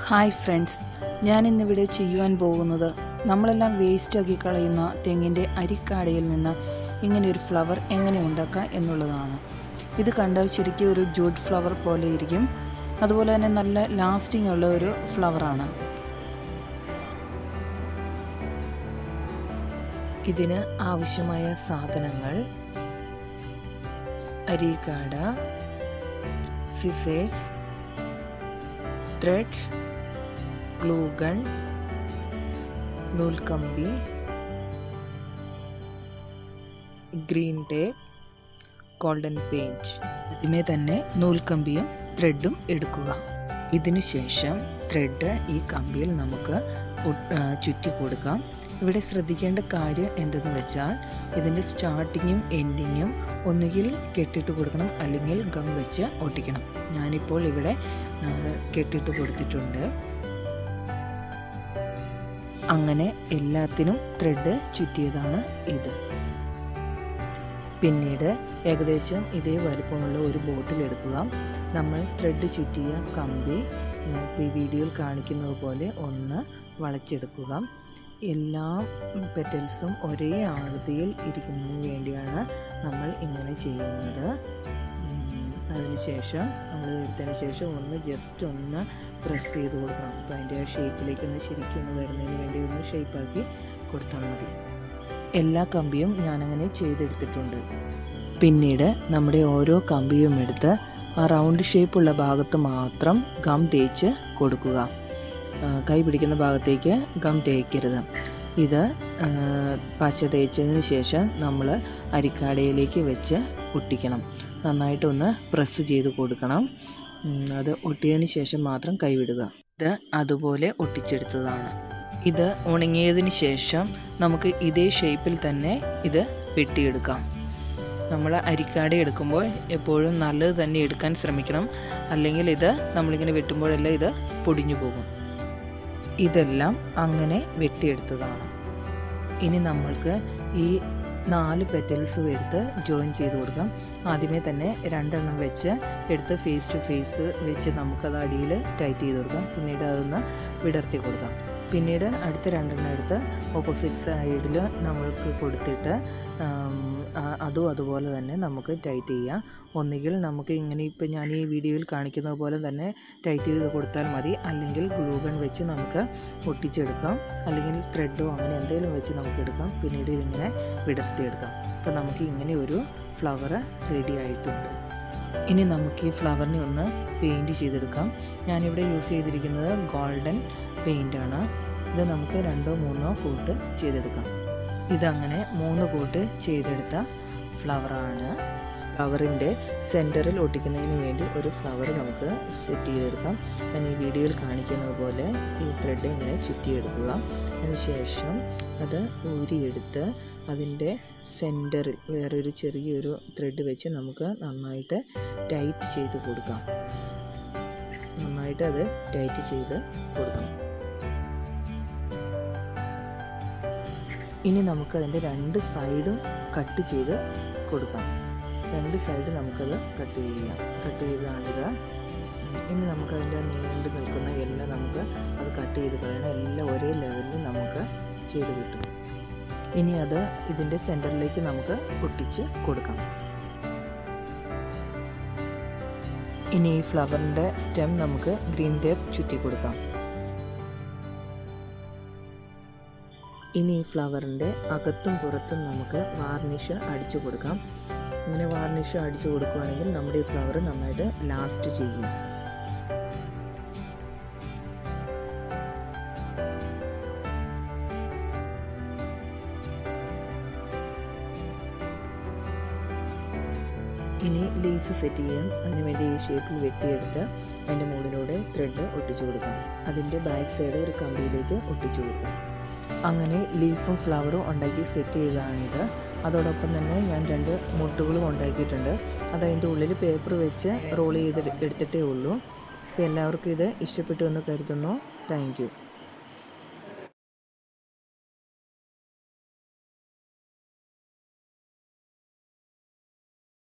hi friends ഞാൻ ഇന്നിവിടെ ചെയ്യുവാൻ പോകുന്നത് നമ്മളെല്ലാം വേസ്റ്റാക്കി കളയുന്ന തെങ്ങിൻ്റെ അരിക്കാടയിൽ നിന്ന് ഇങ്ങനെ ഒരു ഫ്ലവർ എങ്ങനെ ഉണ്ടാക്കാം എന്നുള്ളതാണ് ഇത് കണ്ടാൽ ശരിക്കും ഒരു ജൂഡ് ഫ്ലവർ പോലെ ഇരിക്കും അതുപോലെ തന്നെ നല്ല ലാസ്റ്റിംഗ് ഉള്ള ഒരു ഫ്ലവറാണ് ഇതിന് ആവശ്യമായ സാധനങ്ങൾ അരിക്കാട സിസേഴ്സ് ത്രെഡ് ഗ്ലൂ ഗൺ നൂൽക്കമ്പി ഗ്രീൻ ടേപ്പ് ഗോൾഡൻ പെയിൻറ്റ് ആദ്യമേ തന്നെ നൂൽക്കമ്പിയും ത്രെഡും എടുക്കുക ഇതിനു ശേഷം ത്രെഡ് ഈ കമ്പിയിൽ നമുക്ക് ഒട്ട്- ആ, ചുറ്റി കൊടുക്കാം ഇവിടെ ശ്രദ്ധിക്കേണ്ട കാര്യം എന്തെന്ന് വെച്ചാൽ ഇതിൻ്റെ സ്റ്റാർട്ടിങ്ങും എൻഡിങ്ങും ഒന്നുകിൽ കെട്ടിട്ട് കൊടുക്കണം അല്ലെങ്കിൽ ഗം വെച്ച് ഒട്ടിക്കണം ഞാനിപ്പോൾ ഇവിടെ ആ, കെട്ടിട്ട് കൊടുത്തിട്ടുണ്ട് അങ്ങനെ എല്ലാത്തിനും ത്രെഡ് ചുറ്റിയതാണ് ഇത് പിന്നീട് ഏകദേശം ഇതേ വലുപ്പമുള്ള ഒരു ബോട്ടിൽ എടുക്കുക നമ്മൾ ത്രെഡ് ചുറ്റിയ കമ്പി ഉം, ഇപ്പോൾ ഈ വീഡിയോയിൽ കാണിക്കുന്നത് പോലെ ഒന്ന് വളച്ചെടുക്കുക എല്ലാ പെറ്റൽസും ഒരേ ആകൃതിയിൽ ഇരിക്കുന്നതിന് വേണ്ടിയാണ് നമ്മൾ ഇങ്ങനെ ചെയ്യുന്നത് ഉം, അതിനുശേഷം നമ്മൾ എടുത്തതിന് ശേഷം ഒന്ന് ജസ്റ്റ് ഒന്ന് പ്രസ് ചെയ്ത് കൊടുക്കണം അപ്പോൾ അതിൻ്റെ ആ ഷേപ്പിലേക്ക് ഒന്ന് ശരിക്കും ഒന്ന് വരുന്നതിന് വേണ്ടി ഒന്ന് ഷേപ്പാക്കി കൊടുത്താൽ മതി എല്ലാ കമ്പിയും ഞാനങ്ങനെ ചെയ്തെടുത്തിട്ടുണ്ട് പിന്നീട് നമ്മുടെ ഓരോ കമ്പിയും എടുത്ത് ആ റൗണ്ട് ഷേപ്പുള്ള ഭാഗത്ത് മാത്രം ഗം തേച്ച് കൊടുക്കുക ആ, കൈ പിടിക്കുന്ന ഭാഗത്തേക്ക് ഗം തേക്കരുത് ഇത് ആ, പശ തേച്ചതിന് ശേഷം നമ്മൾ അരിക്കാടയിലേക്ക് വെച്ച് ഒട്ടിക്കണം നന്നായിട്ടൊന്ന് പ്രസ് ചെയ്ത് കൊടുക്കണം ഉം, അത് ഒട്ടിയതിന് ശേഷം മാത്രം കൈവിടുക ഇത് അതുപോലെ ഒട്ടിച്ചെടുത്തതാണ് ഇത് ഉണങ്ങിയതിന് ശേഷം നമുക്ക് ഇതേ ഷേപ്പിൽ തന്നെ ഇത് വെട്ടിയെടുക്കാം നമ്മൾ അരിക്കാട എടുക്കുമ്പോൾ എപ്പോഴും നല്ലത് തന്നെ എടുക്കാൻ ശ്രമിക്കണം അല്ലെങ്കിൽ ഇത് നമ്മളിങ്ങനെ വെട്ടുമ്പോഴെല്ലാം ഇത് പൊടിഞ്ഞു പോകും ഇതെല്ലാം അങ്ങനെ വെട്ടിയെടുത്തതാണ് ഇനി നമ്മൾക്ക് ഈ നാല് പെറ്റൽസും എടുത്ത് ജോയിൻ ചെയ്ത് കൊടുക്കാം ആദ്യമേ തന്നെ രണ്ടെണ്ണം വെച്ച് എടുത്ത് ഫേസ് ടു ഫേസ് വെച്ച് നമുക്കത് അടിയിൽ ടൈറ്റ് ചെയ്ത് കൊടുക്കാം പിന്നീട് അതൊന്ന് വിടർത്തി കൊടുക്കാം പിന്നീട് അടുത്ത രണ്ടെണ്ണം എടുത്ത് ഓപ്പോസിറ്റ് സൈഡിൽ നമ്മൾക്ക് കൊടുത്തിട്ട് ആം, ആ- അതും അതുപോലെ തന്നെ നമുക്ക് ടൈറ്റ് ചെയ്യാം ഒന്നുകിൽ നമുക്ക് ഇങ്ങനെ ഇപ്പം ഞാൻ ഈ വീഡിയോയിൽ കാണിക്കുന്നത് പോലെ തന്നെ ടൈറ്റ് ചെയ്ത് കൊടുത്താൽ മതി അല്ലെങ്കിൽ ഗ്ലൂഗൺ വെച്ച് നമുക്ക് ഒട്ടിച്ചെടുക്കാം അല്ലെങ്കിൽ ത്രെഡോ അങ്ങനെ എന്തെങ്കിലും വെച്ച് നമുക്ക് എടുക്കാം പിന്നീട് ഇതിങ്ങനെ വിടർത്തിയെടുക്കാം അപ്പോൾ നമുക്ക് ഇങ്ങനെ ഒരു ഫ്ലവർ റെഡി ആയിട്ടുണ്ട് ഇനി നമുക്ക് ഈ ഫ്ലവറിനെ ഒന്ന് പെയിൻറ് ചെയ്തെടുക്കാം ഞാനിവിടെ യൂസ് ചെയ്തിരിക്കുന്നത് ഗോൾഡൻ പെയിൻ്റാണ് ഇത് നമുക്ക് രണ്ടോ മൂന്നോ കൂട്ട് ചെയ്തെടുക്കാം ഇതങ്ങനെ മൂന്ന് കൂട്ട് ചെയ്തെടുത്ത ഫ്ലവറാണ് ഫ്ലവറിൻ്റെ സെൻറ്ററിൽ ഒട്ടിക്കുന്നതിന് വേണ്ടി ഒരു ഫ്ലവർ നമുക്ക് സെറ്റ് ചെയ്തെടുക്കാം ഞാൻ ഈ വീഡിയോയിൽ കാണിക്കുന്നത് പോലെ ഈ ത്രെഡ് ഇങ്ങനെ ചുറ്റിയെടുക്കുക അതിനുശേഷം അത് ഊരിയെടുത്ത് അതിൻ്റെ സെൻറ്ററിൽ വേറൊരു ചെറിയൊരു ത്രെഡ് വെച്ച് നമുക്ക് നന്നായിട്ട് ടൈറ്റ് ചെയ്ത് കൊടുക്കാം നന്നായിട്ട് അത് ടൈറ്റ് ചെയ്ത് കൊടുക്കണം ഇനി നമുക്കതിൻ്റെ രണ്ട് സൈഡും കട്ട് ചെയ്ത് കൊടുക്കാം രണ്ട് സൈഡ് നമുക്കത് കട്ട് ചെയ്യാം കട്ട് ചെയ്ത് കാണുക ഇനി നമുക്കതിൻ്റെ നീണ്ടു നിൽക്കുന്ന എല്ലാം നമുക്ക് അത് കട്ട് ചെയ്ത് കളയണം എല്ലാം ഒരേ ലെവലിൽ നമുക്ക് ചെയ്ത് കിട്ടും ഇനി അത് ഇതിൻ്റെ സെൻറ്ററിലേക്ക് നമുക്ക് ഒട്ടിച്ച് കൊടുക്കാം ഇനി ഈ ഫ്ലവറിൻ്റെ സ്റ്റെം നമുക്ക് ഗ്രീൻ ടേപ്പ് ചുറ്റി കൊടുക്കാം ഇനി ഈ ഫ്ലവറിൻ്റെ അകത്തും പുറത്തും നമുക്ക് വാർണിഷ് അടിച്ചു കൊടുക്കാം ഇങ്ങനെ വാർണിഷ് അടിച്ചു കൊടുക്കുകയാണെങ്കിൽ നമ്മുടെ ഈ ഫ്ലവർ നന്നായിട്ട് ലാസ്റ്റ് ചെയ്യും ഇനി ലീഫ് സെറ്റ് ചെയ്യാം അതിനുവേണ്ടി ഈ ഷേപ്പിൽ വെട്ടിയെടുത്ത് അതിൻ്റെ മുകളിലൂടെ ത്രെഡ് ഒട്ടിച്ചു കൊടുക്കാം അതിൻ്റെ ബാക്ക് സൈഡ് ഒരു കമ്പിയിലേക്ക് ഒട്ടിച്ചു കൊടുക്കാം അങ്ങനെ ലീഫും ഫ്ലവറും ഉണ്ടാക്കി സെറ്റ് ചെയ്തതാണിത് അതോടൊപ്പം തന്നെ ഞാൻ രണ്ട് മുട്ടുകളും ഉണ്ടാക്കിയിട്ടുണ്ട് അത് അതിൻ്റെ ഉള്ളിൽ പേപ്പർ വെച്ച് റോൾ ചെയ്ത് എടുത്തിട്ടേ ഉള്ളൂ അപ്പോൾ എല്ലാവർക്കും ഇത് ഇഷ്ടപ്പെട്ടു എന്ന് കരുതുന്നു താങ്ക്